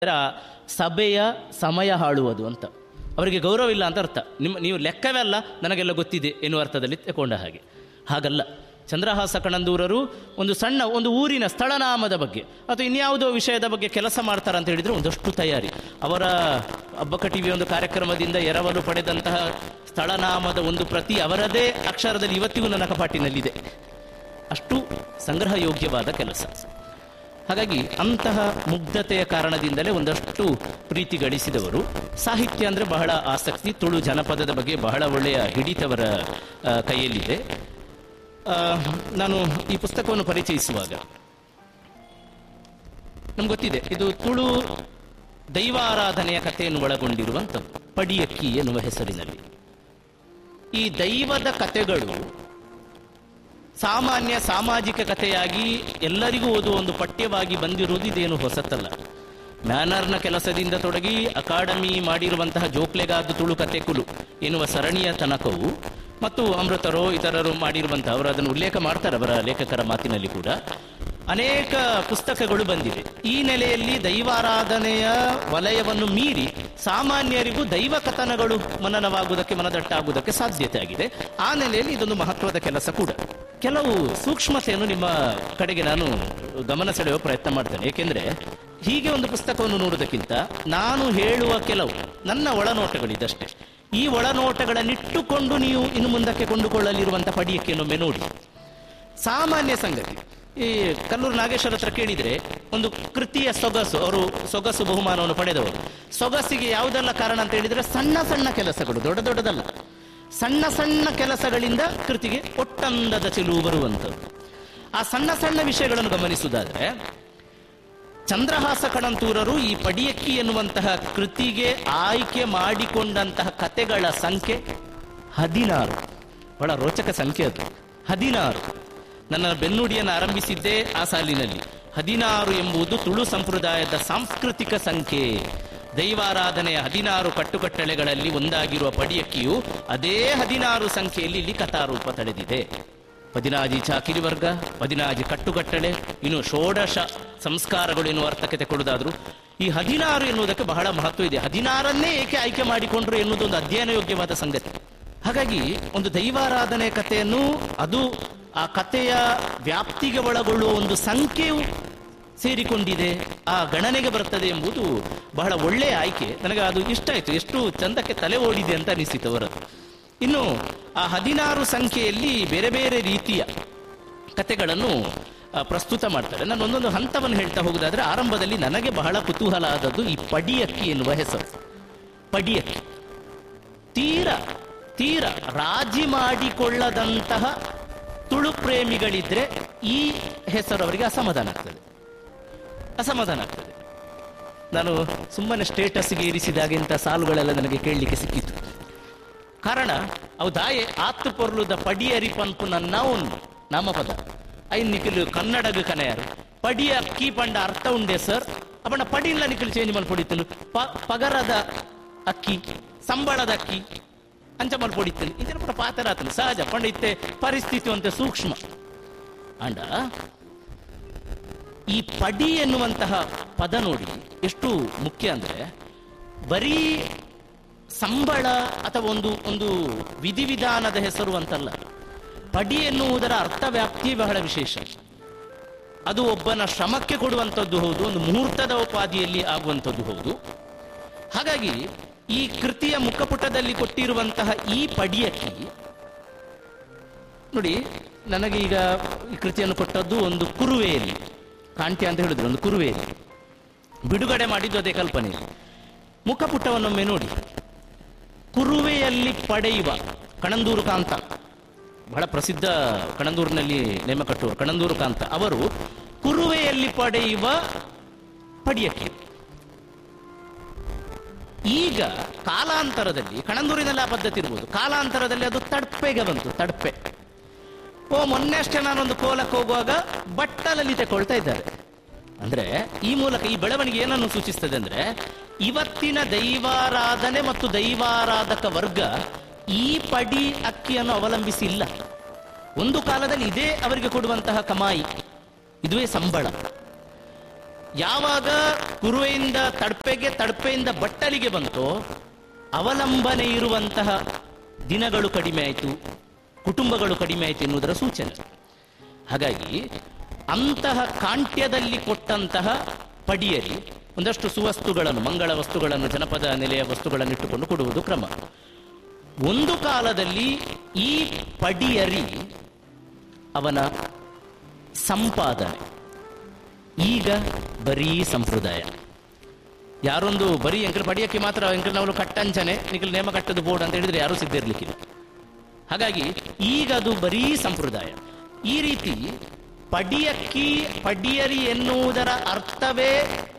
ಅದರ ಸಭೆಯ ಸಮಯ ಹಾಳುವುದು ಅಂತ ಅವರಿಗೆ ಗೌರವ ಇಲ್ಲ ಅಂತ ಅರ್ಥ ನಿಮ್ಮ ನೀವು ಲೆಕ್ಕವೇ ಅಲ್ಲ ನನಗೆಲ್ಲ ಗೊತ್ತಿದೆ ಎನ್ನುವ ಅರ್ಥದಲ್ಲಿ ತಗೊಂಡ ಹಾಗೆ ಹಾಗಲ್ಲ ಚಂದ್ರಹಾಸ ಕಣಂದೂರರು ಒಂದು ಸಣ್ಣ ಒಂದು ಊರಿನ ಸ್ಥಳನಾಮದ ಬಗ್ಗೆ ಅಥವಾ ಇನ್ಯಾವುದೋ ವಿಷಯದ ಬಗ್ಗೆ ಕೆಲಸ ಮಾಡ್ತಾರೆ ಅಂತ ಹೇಳಿದ್ರೆ ಒಂದಷ್ಟು ತಯಾರಿ ಅವರ ಅಬ್ಬಕ್ಕ ಟಿವಿ ಒಂದು ಕಾರ್ಯಕ್ರಮದಿಂದ ಎರವಲು ಪಡೆದಂತಹ ಸ್ಥಳನಾಮದ ಒಂದು ಪ್ರತಿ ಅವರದೇ ಅಕ್ಷರದಲ್ಲಿ ಇವತ್ತಿಗೂ ನನ್ನ ಕಪಾಟಿನಲ್ಲಿದೆ ಅಷ್ಟು ಸಂಗ್ರಹ ಯೋಗ್ಯವಾದ ಕೆಲಸ ಹಾಗಾಗಿ ಅಂತಹ ಮುಗ್ಧತೆಯ ಕಾರಣದಿಂದಲೇ ಒಂದಷ್ಟು ಪ್ರೀತಿ ಗಳಿಸಿದವರು ಸಾಹಿತ್ಯ ಅಂದರೆ ಬಹಳ ಆಸಕ್ತಿ ತುಳು ಜನಪದದ ಬಗ್ಗೆ ಬಹಳ ಒಳ್ಳೆಯ ಹಿಡಿತವರ ಆ, ಕೈಯಲ್ಲಿದೆ ಆ, ನಾನು ಈ ಪುಸ್ತಕವನ್ನು ಪರಿಚಯಿಸುವಾಗ ನಮ್ಗೆ ಗೊತ್ತಿದೆ ಇದು ತುಳು ದೈವಾರಾಧನೆಯ ಕಥೆಯನ್ನು ಒಳಗೊಂಡಿರುವಂಥದ್ದು ಪಡಿಯಕ್ಕಿ ಎನ್ನುವ ಹೆಸರಿನಲ್ಲಿ ಈ ದೈವದ ಕಥೆಗಳು ಸಾಮಾನ್ಯ ಸಾಮಾಜಿಕ ಕಥೆಯಾಗಿ ಎಲ್ಲರಿಗೂ ಓದುವ ಒಂದು ಪಠ್ಯವಾಗಿ ಬಂದಿರುವುದು ಇದೇನು ಹೊಸತಲ್ಲ ಮ್ಯಾನರ್ನ ಕೆಲಸದಿಂದ ತೊಡಗಿ ಅಕಾಡೆಮಿ ಮಾಡಿರುವಂತಹ ಜೋಕ್ಲೆಗಾದ ತುಳು ಕತೆ ಕುಲು ಎನ್ನುವ ಸರಣಿಯ ತನಕವು ಮತ್ತು ಅಮೃತರೋ ಇತರರು ಮಾಡಿರುವಂತಹ ಅವರು ಅದನ್ನು ಉಲ್ಲೇಖ ಮಾಡ್ತಾರೆ ಅವರ ಲೇಖಕರ ಮಾತಿನಲ್ಲಿ ಕೂಡ ಅನೇಕ ಪುಸ್ತಕಗಳು ಬಂದಿವೆ ಈ ನೆಲೆಯಲ್ಲಿ ದೈವಾರಾಧನೆಯ ವಲಯವನ್ನು ಮೀರಿ ಸಾಮಾನ್ಯರಿಗೂ ದೈವ ಕಥನಗಳು ಮನನವಾಗುವುದಕ್ಕೆ ಮನದಟ್ಟಾಗುವುದಕ್ಕೆ ಸಾಧ್ಯತೆ ಆಗಿದೆ ಆ ನೆಲೆಯಲ್ಲಿ ಇದೊಂದು ಮಹತ್ವದ ಕೆಲಸ ಕೂಡ ಕೆಲವು ಸೂಕ್ಷ್ಮತೆಯನ್ನು ನಿಮ್ಮ ಕಡೆಗೆ ನಾನು ಗಮನ ಸೆಳೆಯುವ ಪ್ರಯತ್ನ ಮಾಡ್ತೇನೆ ಏಕೆಂದ್ರೆ ಹೀಗೆ ಒಂದು ಪುಸ್ತಕವನ್ನು ನೋಡುವುದಕ್ಕಿಂತ ನಾನು ಹೇಳುವ ಕೆಲವು ನನ್ನ ಒಳನೋಟಗಳಿದಷ್ಟೇ ಈ ಒಳನೋಟಗಳನ್ನಿಟ್ಟುಕೊಂಡು ನೀವು ಇನ್ನು ಮುಂದಕ್ಕೆ ಕೊಂಡುಕೊಳ್ಳಲಿರುವಂತಹ ಪಡಿಯಕ್ಕೆನೊಮ್ಮೆ ನೋಡಿ ಸಾಮಾನ್ಯ ಸಂಗತಿ ಈ ಕಲ್ಲೂರು ನಾಗೇಶ್ವರ ಹತ್ರ ಕೇಳಿದ್ರೆ ಒಂದು ಕೃತಿಯ ಸೊಗಸು ಅವರು ಸೊಗಸು ಬಹುಮಾನವನ್ನು ಪಡೆದವರು ಸೊಗಸಿಗೆ ಯಾವುದೆಲ್ಲ ಕಾರಣ ಅಂತ ಹೇಳಿದ್ರೆ ಸಣ್ಣ ಸಣ್ಣ ಕೆಲಸಗಳು ದೊಡ್ಡ ದೊಡ್ಡದಲ್ಲ ಸಣ್ಣ ಸಣ್ಣ ಕೆಲಸಗಳಿಂದ ಕೃತಿಗೆ ಒಟ್ಟಂದದ ಚೆಲುವು ಬರುವಂಥದ್ದು ಆ ಸಣ್ಣ ಸಣ್ಣ ವಿಷಯಗಳನ್ನು ಗಮನಿಸುವುದಾದ್ರೆ ಚಂದ್ರಹಾಸ ಕಣಂತೂರರು ಈ ಪಡಿಯಕ್ಕಿ ಎನ್ನುವಂತಹ ಕೃತಿಗೆ ಆಯ್ಕೆ ಮಾಡಿಕೊಂಡಂತಹ ಕತೆಗಳ ಸಂಖ್ಯೆ ಹದಿನಾರು ಬಹಳ ರೋಚಕ ಸಂಖ್ಯೆ ಅದು ಹದಿನಾರು ನನ್ನ ಬೆನ್ನುಡಿಯನ್ನು ಆರಂಭಿಸಿದ್ದೇ ಆ ಸಾಲಿನಲ್ಲಿ ಹದಿನಾರು ಎಂಬುದು ತುಳು ಸಂಪ್ರದಾಯದ ಸಾಂಸ್ಕೃತಿಕ ಸಂಖ್ಯೆ ದೈವಾರಾಧನೆಯ ಹದಿನಾರು ಕಟ್ಟುಕಟ್ಟಳೆಗಳಲ್ಲಿ ಒಂದಾಗಿರುವ ಪಡಿಯಕ್ಕಿಯು ಅದೇ ಹದಿನಾರು ಸಂಖ್ಯೆಯಲ್ಲಿ ಇಲ್ಲಿ ಕಥಾರೂಪ ತಳೆದಿದೆ ಪದಿನಾಜಿ ಚಾಕಿರಿ ವರ್ಗ ಪದಿನಾಜಿ ಕಟ್ಟುಕಟ್ಟಳೆ ಇನ್ನು ಷೋಡಶ ಸಂಸ್ಕಾರಗಳು ಎನ್ನುವ ಅರ್ಥಕ್ಕೆ ತೆಕೊಳ್ಳುವುದಾದ್ರು ಈ ಹದಿನಾರು ಎನ್ನುವುದಕ್ಕೆ ಬಹಳ ಮಹತ್ವ ಇದೆ ಹದಿನಾರನ್ನೇ ಏಕೆ ಆಯ್ಕೆ ಮಾಡಿಕೊಂಡ್ರು ಎನ್ನುವುದೊಂದು ಅಧ್ಯಯನ ಯೋಗ್ಯವಾದ ಸಂಗತಿ ಹಾಗಾಗಿ ಒಂದು ದೈವಾರಾಧನೆ ಕಥೆಯನ್ನು ಅದು ಆ ಕಥೆಯ ವ್ಯಾಪ್ತಿಗೆ ಒಳಗೊಳ್ಳುವ ಒಂದು ಸಂಖ್ಯೆಯು ಸೇರಿಕೊಂಡಿದೆ ಆ ಗಣನೆಗೆ ಬರ್ತದೆ ಎಂಬುದು ಬಹಳ ಒಳ್ಳೆಯ ಆಯ್ಕೆ ನನಗೆ ಅದು ಇಷ್ಟ ಆಯ್ತು ಎಷ್ಟು ಚಂದಕ್ಕೆ ತಲೆ ಓಡಿದೆ ಅಂತ ಅನಿಸಿತು ಅವರದ್ದು ಇನ್ನು ಆ ಹದಿನಾರು ಸಂಖ್ಯೆಯಲ್ಲಿ ಬೇರೆ ಬೇರೆ ರೀತಿಯ ಕತೆಗಳನ್ನು ಆ, ಪ್ರಸ್ತುತ ಮಾಡ್ತಾರೆ ನಾನು ಒಂದೊಂದು ಹಂತವನ್ನು ಹೇಳ್ತಾ ಹೋಗುದಾದ್ರೆ ಆರಂಭದಲ್ಲಿ ನನಗೆ ಬಹಳ ಕುತೂಹಲ ಆದದ್ದು ಈ ಪಡಿಯಕ್ಕಿ ಎನ್ನುವ ಹೆಸರು ಪಡಿಯಕ್ಕಿ ತೀರ ತೀರ ರಾಜಿ ಮಾಡಿಕೊಳ್ಳದಂತಹ ತುಳು ಪ್ರೇಮಿಗಳಿದ್ರೆ ಈ ಹೆಸರು ಅವರಿಗೆ ಅಸಮಾಧಾನ ಆಗ್ತದೆ ಅಸಮಾಧಾನ ಆಗ್ತದೆ ನಾನು ಸುಮ್ಮನೆ ಸ್ಟೇಟಸ್ಗೆ ಏರಿಸಿದಾಗ ಇಂಥ ಸಾಲುಗಳೆಲ್ಲ ನನಗೆ ಕೇಳಲಿಕ್ಕೆ ಸಿಕ್ಕಿತು ಕಾರಣ ಅವು ದಾಯೆ ಆತ್ತು ಪೊರ್ಲುದ ಪಡಿಯರಿ ಪನ್ಪು ನನ್ನ ಒಂದು ನಾಮಪದ ಐನ್ ನಿಖಿಲು ಕನ್ನಡಗ ಕನೆಯರು ಪಡಿಯ ಅಕ್ಕಿ ಪಂಡ ಅರ್ಥ ಉಂಡೆ ಸರ್ ಅಪ್ಪಣ್ಣ ಪಡಿಲ್ಲ ನಿಖಿಲು ಚೇಂಜ್ ಮಾಡಿ ಪಡಿತಲು ಪಗರದ ಅಕ್ಕಿ ಸಂಬಳದ ಅಕ್ಕಿ ಅಂಚ ಮಾಡಿ ಪಡಿತಲು ಇಂಚನ ಪುಟ ಪಾತರ ಆತನು ಸಹಜ ಪಂಡ ಇತ್ತೆ ಪರಿಸ್ಥಿತಿ ಅಂತ ಸೂಕ್ಷ್ಮ ಅಂಡ ಈ ಪಡಿ ಎನ್ನುವಂತಹ ಪದ ನೋಡಿ ಎಷ್ಟು ಮುಖ್ಯ ಅಂದ್ರೆ ಬರೀ ಸಂಬಳ ಅಥವಾ ಒಂದು ಒಂದು ವಿಧಿವಿಧಾನದ ಹೆಸರು ಅಂತಲ್ಲ ಪಡಿ ಎನ್ನುವುದರ ಅರ್ಥ ವ್ಯಾಪ್ತಿ ಬಹಳ ವಿಶೇಷ ಅದು ಒಬ್ಬನ ಶ್ರಮಕ್ಕೆ ಕೊಡುವಂಥದ್ದು ಹೌದು ಒಂದು ಮುಹೂರ್ತದ ಉಪಾಧಿಯಲ್ಲಿ ಆಗುವಂಥದ್ದು ಹೌದು ಹಾಗಾಗಿ ಈ ಕೃತಿಯ ಮುಖಪುಟದಲ್ಲಿ ಕೊಟ್ಟಿರುವಂತಹ ಈ ಪಡಿಯಕ್ಕಿ ನೋಡಿ ನನಗೆ ಈಗ ಈ ಕೃತಿಯನ್ನು ಕೊಟ್ಟದ್ದು ಒಂದು ಕುರುವೆಯಲ್ಲಿ ಕಾಂಟ್ಯ ಅಂತ ಹೇಳಿದ್ರು ಒಂದು ಕುರುವೆಯಲ್ಲಿ ಬಿಡುಗಡೆ ಮಾಡಿದ್ದು ಅದೇ ಕಲ್ಪನೆ ಮುಖಪುಟವನ್ನೊಮ್ಮೆ ನೋಡಿ ಕುರುವೆಯಲ್ಲಿ ಪಡೆಯುವ ಕಣಂದೂರು ಕಾಂತ ಬಹಳ ಪ್ರಸಿದ್ಧ ಕಣಂದೂರಿನಲ್ಲಿ ನೇಮ ಕಟ್ಟುವರು ಕಣಂದೂರು ಕಾಂತ ಅವರು ಕುರುವೆಯಲ್ಲಿ ಪಡೆಯುವ ಪಡಿಯಕ್ಕೆ ಈಗ ಕಾಲಾಂತರದಲ್ಲಿ ಕಣಂದೂರಿನಲ್ಲಿ ಆ ಪದ್ಧತಿ ಇರ್ಬೋದು ಕಾಲಾಂತರದಲ್ಲಿ ಅದು ತಡ್ಪೆಗೆ ಬಂತು ತಡ್ಪೆ ಓ ಮೊನ್ನೆ ಅಷ್ಟೇ ನಾನೊಂದು ಕೋಲಕ್ಕೆ ಹೋಗುವಾಗ ಬಟ್ಟಲಲ್ಲಿ ತಗೊಳ್ತಾ ಇದ್ದಾರೆ ಅಂದ್ರೆ ಈ ಮೂಲಕ ಈ ಬೆಳವಣಿಗೆ ಏನನ್ನು ಸೂಚಿಸ್ತದೆ ಅಂದ್ರೆ ಇವತ್ತಿನ ದೈವಾರಾಧನೆ ಮತ್ತು ದೈವಾರಾಧಕ ವರ್ಗ ಈ ಪಡಿ ಅಕ್ಕಿಯನ್ನು ಅವಲಂಬಿಸಿ ಇಲ್ಲ ಒಂದು ಕಾಲದಲ್ಲಿ ಇದೇ ಅವರಿಗೆ ಕೊಡುವಂತಹ ಕಮಾಯಿ ಇದುವೇ ಸಂಬಳ ಯಾವಾಗ ಕುರುವೆಯಿಂದ ತಡ್ಪೆಗೆ ತಡ್ಪೆಯಿಂದ ಬಟ್ಟಲಿಗೆ ಬಂತೋ ಅವಲಂಬನೆ ಇರುವಂತಹ ದಿನಗಳು ಕಡಿಮೆ ಆಯಿತು ಕುಟುಂಬಗಳು ಕಡಿಮೆ ಆಯಿತು ಎನ್ನುವುದರ ಸೂಚನೆ ಹಾಗಾಗಿ ಅಂತಹ ಕಾಂಟ್ಯದಲ್ಲಿ ಕೊಟ್ಟಂತಹ ಪಡಿಯರಿ ಒಂದಷ್ಟು ಸುವಸ್ತುಗಳನ್ನು ಮಂಗಳ ವಸ್ತುಗಳನ್ನು ಜನಪದ ನೆಲೆಯ ವಸ್ತುಗಳನ್ನು ಇಟ್ಟುಕೊಂಡು ಕೊಡುವುದು ಕ್ರಮ ಒಂದು ಕಾಲದಲ್ಲಿ ಈ ಪಡಿಯರಿ ಅವನ ಸಂಪಾದನೆ ಈಗ ಬರೀ ಸಂಪ್ರದಾಯ ಯಾರೊಂದು ಬರೀ ಎಂಕಲ್ ಪಡಿಯಕ್ಕೆ ಮಾತ್ರ ಎಂಕಲ್ ನಾವು ಕಟ್ಟಂಚನೆ ನಿಖಲ್ ನೇಮ ಕಟ್ಟದು ಬೋರ್ಡ್ ಅಂತ ಹೇಳಿದ್ರೆ ಯಾರೂ ಸಿದ್ಧಿರ್ಲಿಕ್ಕಿಲ್ಲ ಹಾಗಾಗಿ ಈಗ ಅದು ಬರೀ ಸಂಪ್ರದಾಯ ಈ ರೀತಿ ಪಡಿಯಕ್ಕಿ ಪಡಿಯರಿ ಎನ್ನುವುದರ ಅರ್ಥವೇ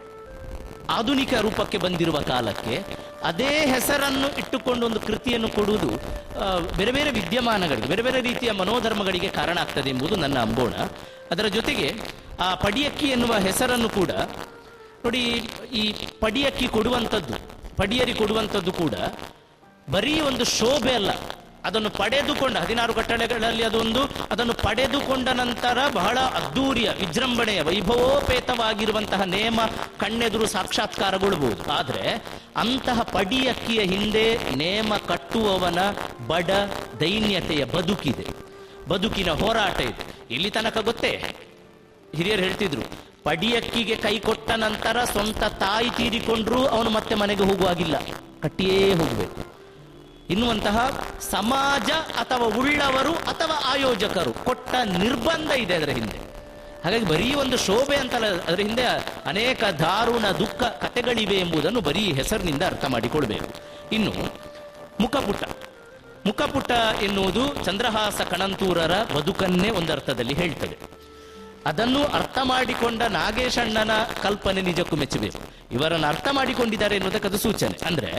ಆಧುನಿಕ ರೂಪಕ್ಕೆ ಬಂದಿರುವ ಕಾಲಕ್ಕೆ ಅದೇ ಹೆಸರನ್ನು ಇಟ್ಟುಕೊಂಡು ಒಂದು ಕೃತಿಯನ್ನು ಕೊಡುವುದು ಆ, ಬೇರೆ ಬೇರೆ ವಿದ್ಯಮಾನಗಳಿಗೆ ಬೇರೆ ಬೇರೆ ರೀತಿಯ ಮನೋಧರ್ಮಗಳಿಗೆ ಕಾರಣ ಆಗ್ತದೆ ಎಂಬುದು ನನ್ನ ಅಂಬೋಣ ಅದರ ಜೊತೆಗೆ ಆ ಪಡಿಯಕ್ಕಿ ಎನ್ನುವ ಹೆಸರನ್ನು ಕೂಡ ನೋಡಿ ಈ ಪಡಿಯಕ್ಕಿ ಕೊಡುವಂಥದ್ದು ಪಡಿಯರಿ ಕೊಡುವಂಥದ್ದು ಕೂಡ ಬರೀ ಒಂದು ಶೋಭೆ ಅಲ್ಲ ಅದನ್ನು ಪಡೆದುಕೊಂಡ ಹದಿನಾರು ಕಟ್ಟಳೆಗಳಲ್ಲಿ ಅದೊಂದು ಅದನ್ನು ಪಡೆದುಕೊಂಡ ನಂತರ ಬಹಳ ಅದ್ದೂರಿಯ ವಿಜೃಂಭಣೆಯ ವೈಭವೋಪೇತವಾಗಿರುವಂತಹ ನೇಮ ಕಣ್ಣೆದುರು ಸಾಕ್ಷಾತ್ಕಾರಗೊಳ್ಳಬಹುದು ಆದರೆ ಅಂತಹ ಪಡಿಯಕ್ಕಿಯ ಹಿಂದೆ ನೇಮ ಕಟ್ಟುವವನ ಬಡ ದೈನ್ಯತೆಯ ಬದುಕಿದೆ ಬದುಕಿನ ಹೋರಾಟ ಇದೆ ಇಲ್ಲಿ ತನಕ ಗೊತ್ತೇ ಹಿರಿಯರು ಹೇಳ್ತಿದ್ರು ಪಡಿಯಕ್ಕಿಗೆ ಕೈ ಕೊಟ್ಟ ನಂತರ ಸ್ವಂತ ತಾಯಿ ತೀರಿಕೊಂಡ್ರೂ ಅವನು ಮತ್ತೆ ಮನೆಗೆ ಹೋಗುವಾಗಿಲ್ಲ ಕಟ್ಟಿಯೇ ಹೋಗಬೇಕು ಇನ್ನುವಂತಹ ಸಮಾಜ ಅಥವಾ ಉಳ್ಳವರು ಅಥವಾ ಆಯೋಜಕರು ಕೊಟ್ಟ ನಿರ್ಬಂಧ ಇದೆ ಅದರ ಹಿಂದೆ ಹಾಗಾಗಿ ಬರೀ ಒಂದು ಶೋಭೆ ಅಂತಲ್ಲ ಅದರ ಹಿಂದೆ ಅನೇಕ ದಾರುಣ ದುಃಖ ಕಥೆಗಳಿವೆ ಎಂಬುದನ್ನು ಬರೀ ಹೆಸರಿನಿಂದ ಅರ್ಥ ಮಾಡಿಕೊಳ್ಬೇಕು ಇನ್ನು ಮುಖಪುಟ ಮುಖಪುಟ ಎನ್ನುವುದು ಚಂದ್ರಹಾಸ ಕಣಂತೂರರ ಬದುಕನ್ನೇ ಒಂದರ್ಥದಲ್ಲಿ ಹೇಳ್ತದೆ ಅದನ್ನು ಅರ್ಥ ಮಾಡಿಕೊಂಡ ನಾಗೇಶಣ್ಣನ ಕಲ್ಪನೆ ನಿಜಕ್ಕೂ ಮೆಚ್ಚಬೇಕು ಇವರನ್ನು ಅರ್ಥ ಮಾಡಿಕೊಂಡಿದ್ದಾರೆ ಎನ್ನುವುದಕ್ಕೆ ಅದು ಸೂಚನೆ ಅಂದ್ರೆ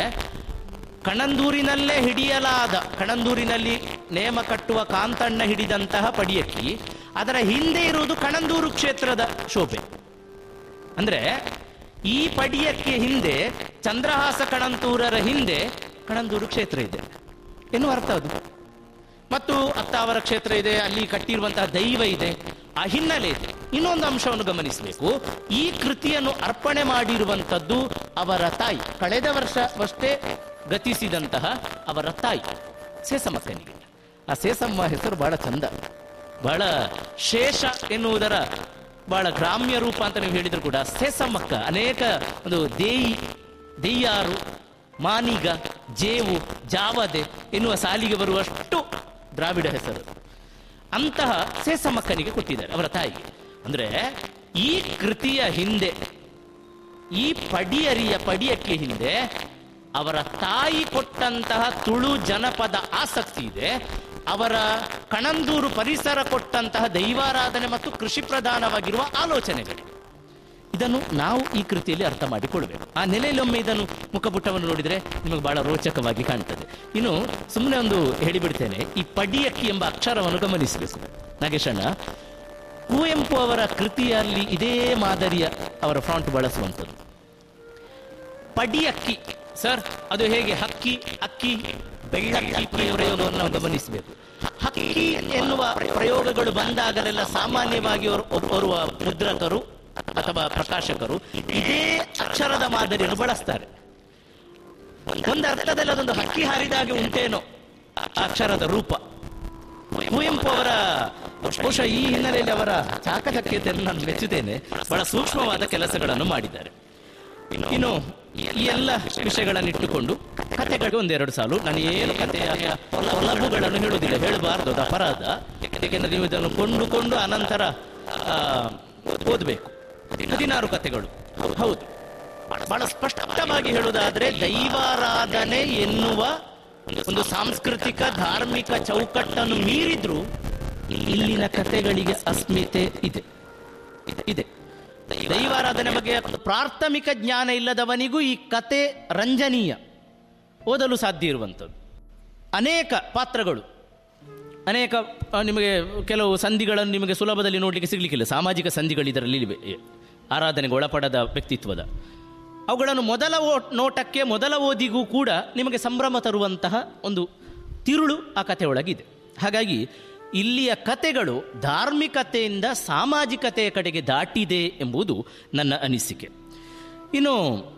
ಕಣಂದೂರಿನಲ್ಲೇ ಹಿಡಿಯಲಾದ ಕಣಂದೂರಿನಲ್ಲಿ ನೇಮ ಕಟ್ಟುವ ಕಾಂತಣ್ಣ ಹಿಡಿದಂತಹ ಪಡಿಯಕ್ಕಿ ಅದರ ಹಿಂದೆ ಇರುವುದು ಕಣಂದೂರು ಕ್ಷೇತ್ರದ ಶೋಭೆ ಅಂದ್ರೆ ಈ ಪಡಿಯಕ್ಕೆ ಹಿಂದೆ ಚಂದ್ರಹಾಸ ಕಣಂತೂರರ ಹಿಂದೆ ಕಣಂದೂರು ಕ್ಷೇತ್ರ ಇದೆ ಎನ್ನುವ ಅರ್ಥ ಅದು ಮತ್ತು ಅತ್ತ ಅವರ ಕ್ಷೇತ್ರ ಇದೆ ಅಲ್ಲಿ ಕಟ್ಟಿರುವಂತಹ ದೈವ ಇದೆ ಆ ಹಿನ್ನೆಲೆ ಇದೆ ಇನ್ನೊಂದು ಅಂಶವನ್ನು ಗಮನಿಸಬೇಕು ಈ ಕೃತಿಯನ್ನು ಅರ್ಪಣೆ ಮಾಡಿರುವಂತದ್ದು ಅವರ ತಾಯಿ ಕಳೆದ ವರ್ಷವಷ್ಟೇ ಗತಿಸಿದಂತಹ ಅವರ ತಾಯಿ ಸೇಸಮ್ಮಕ್ಕನಿಗೆ ಆ ಸೇಸಮ್ಮ ಹೆಸರು ಬಹಳ ಚಂದ ಬಹಳ ಶೇಷ ಎನ್ನುವುದರ ಬಹಳ ಗ್ರಾಮ್ಯ ರೂಪ ಅಂತ ನೀವು ಹೇಳಿದ್ರು ಕೂಡ ಸೇಸಮ್ಮಕ್ಕ ಅನೇಕ ಒಂದು ದೇಯಿ ದೆಯ್ಯಾರು ಮಾನಿಗ ಜೇವು ಜಾವದೆ ಎನ್ನುವ ಸಾಲಿಗೆ ಬರುವಷ್ಟು ದ್ರಾವಿಡ ಹೆಸರು ಅಂತಹ ಸೇಸಮ್ಮಕ್ಕನಿಗೆ ಕೊಟ್ಟಿದ್ದಾರೆ ಅವರ ತಾಯಿಗೆ ಅಂದ್ರೆ ಈ ಕೃತಿಯ ಹಿಂದೆ ಈ ಪಡಿಯರಿಯ ಪಡಿಯಕ್ಕೆ ಹಿಂದೆ ಅವರ ತಾಯಿ ಕೊಟ್ಟಂತಹ ತುಳು ಜನಪದ ಆಸಕ್ತಿ ಇದೆ ಅವರ ಕಣಂದೂರು ಪರಿಸರ ಕೊಟ್ಟಂತಹ ದೈವಾರಾಧನೆ ಮತ್ತು ಕೃಷಿ ಪ್ರಧಾನವಾಗಿರುವ ಆಲೋಚನೆಗಳು ಇದನ್ನು ನಾವು ಈ ಕೃತಿಯಲ್ಲಿ ಅರ್ಥ ಮಾಡಿಕೊಳ್ಬೇಕು ಆ ನೆಲೆಯಲ್ಲಿ ಒಮ್ಮೆ ಇದನ್ನು ಮುಖಪುಟವನ್ನು ನೋಡಿದರೆ ನಿಮಗೆ ಬಹಳ ರೋಚಕವಾಗಿ ಕಾಣ್ತದೆ ಇನ್ನು ಸುಮ್ಮನೆ ಒಂದು ಹೇಳಿಬಿಡ್ತೇನೆ ಈ ಪಡಿಯಕ್ಕಿ ಎಂಬ ಅಕ್ಷರವನ್ನು ಗಮನಿಸಬೇಕು ನಾಗೇಶಣ್ಣ ಕುವೆಂಪು ಅವರ ಕೃತಿಯಲ್ಲಿ ಇದೇ ಮಾದರಿಯ ಅವರ ಫ್ರಾಂಟ್ ಬಳಸುವಂಥದ್ದು ಪಡಿಯಕ್ಕಿ ಸರ್ ಅದು ಹೇಗೆ ಹಕ್ಕಿ ಅಕ್ಕಿ ಬೆಳ್ಳಕ್ಕಿ ಪ್ರಯೋಗವನ್ನು ನಾವು ಗಮನಿಸಬೇಕು ಹಕ್ಕಿ ಎನ್ನುವ ಪ್ರಯೋಗಗಳು ಬಂದಾಗಲೆಲ್ಲ ಸಾಮಾನ್ಯವಾಗಿ ಓರ್- ಓರ್ವ ಮುದ್ರಕರು ಅಥವಾ ಪ್ರಕಾಶಕರು ಇದೇ ಅಕ್ಷರದ ಮಾದರಿಯನ್ನು ಬಳಸ್ತಾರೆ ಒಂದು ಅರ್ಥದಲ್ಲಿ ಅದೊಂದು ಹಕ್ಕಿ ಹಾರಿದಾಗೆ ಉಂಟೇನೋ ಆ ಅಕ್ಷರದ ರೂಪ ಕುವೆಂಪು ಅವರ ಬಹುಶಃ ಈ ಹಿನ್ನೆಲೆಯಲ್ಲಿ ಅವರ ಚಾಕಚಕ್ಯತೆಯನ್ನು ನಾನು ಮೆಚ್ಚುತ್ತೇನೆ ಬಹಳ ಸೂಕ್ಷ್ಮವಾದ ಕೆಲಸಗಳನ್ನು ಮಾಡಿದ್ದಾರೆ ಇನ್ನು ಈ ಎಲ್ಲ ವಿಷಯಗಳನ್ನು ಇಟ್ಟುಕೊಂಡು ಕಥೆಗಳಿಗೆ ಒಂದೆರಡು ಸಾಲು ನಾನು ಏನು ಕಥೆಯ ಹೊಲಬುಗಳನ್ನು ಹೇಳುವುದಿಲ್ಲ ಹೇಳಬಾರದು ಅದು ಅಪರಾಧ ಏಕೆಂದ್ರೆ ನೀವು ಇದನ್ನು ಕೊಂಡುಕೊಂಡು ಅನಂತರ ಆ, ಓದಬೇಕು ಹದಿನಾರು ಕಥೆಗಳು ಹೌದು ಬಹಳ ಸ್ಪಷ್ಟವಾಗಿ ಹೇಳುವುದಾದ್ರೆ ದೈವಾರಾಧನೆ ಎನ್ನುವ ಒಂದು ಸಾಂಸ್ಕೃತಿಕ ಧಾರ್ಮಿಕ ಚೌಕಟ್ಟನ್ನು ಮೀರಿದ್ರು ಇಲ್ಲಿನ ಕಥೆಗಳಿಗೆ ಅಸ್ಮಿತೆ ಇದೆ ಇದೆ ದೈವಾರಾಧನೆ ಬಗ್ಗೆ ಪ್ರಾಥಮಿಕ ಜ್ಞಾನ ಇಲ್ಲದವನಿಗೂ ಈ ಕತೆ ರಂಜನೀಯ ಓದಲು ಸಾಧ್ಯ ಇರುವಂಥದ್ದು ಅನೇಕ ಪಾತ್ರಗಳು ಅನೇಕ ಆ, ನಿಮಗೆ ಕೆಲವು ಸಂಧಿಗಳನ್ನು ನಿಮಗೆ ಸುಲಭದಲ್ಲಿ ನೋಡಲಿಕ್ಕೆ ಸಿಗಲಿಕ್ಕಿಲ್ಲ ಸಾಮಾಜಿಕ ಸಂಧಿಗಳು ಇದರಲ್ಲಿ ಇವೆ ಆರಾಧನೆಗೆ ಒಳಪಡದ ವ್ಯಕ್ತಿತ್ವದ ಅವುಗಳನ್ನು ಮೊದಲ ಓ- ನೋಟಕ್ಕೆ ಮೊದಲ ಓದಿಗೂ ಕೂಡ ನಿಮಗೆ ಸಂಭ್ರಮ ತರುವಂತಹ ಒಂದು ತಿರುಳು ಆ ಕಥೆ ಒಳಗಿದೆ ಹಾಗಾಗಿ ಇಲ್ಲಿಯ ಕತೆಗಳು ಧಾರ್ಮಿಕತೆಯಿಂದ ಸಾಮಾಜಿಕತೆಯ ಕಡೆಗೆ ದಾಟಿದೆ ಎಂಬುದು ನನ್ನ ಅನಿಸಿಕೆ ಇನ್ನು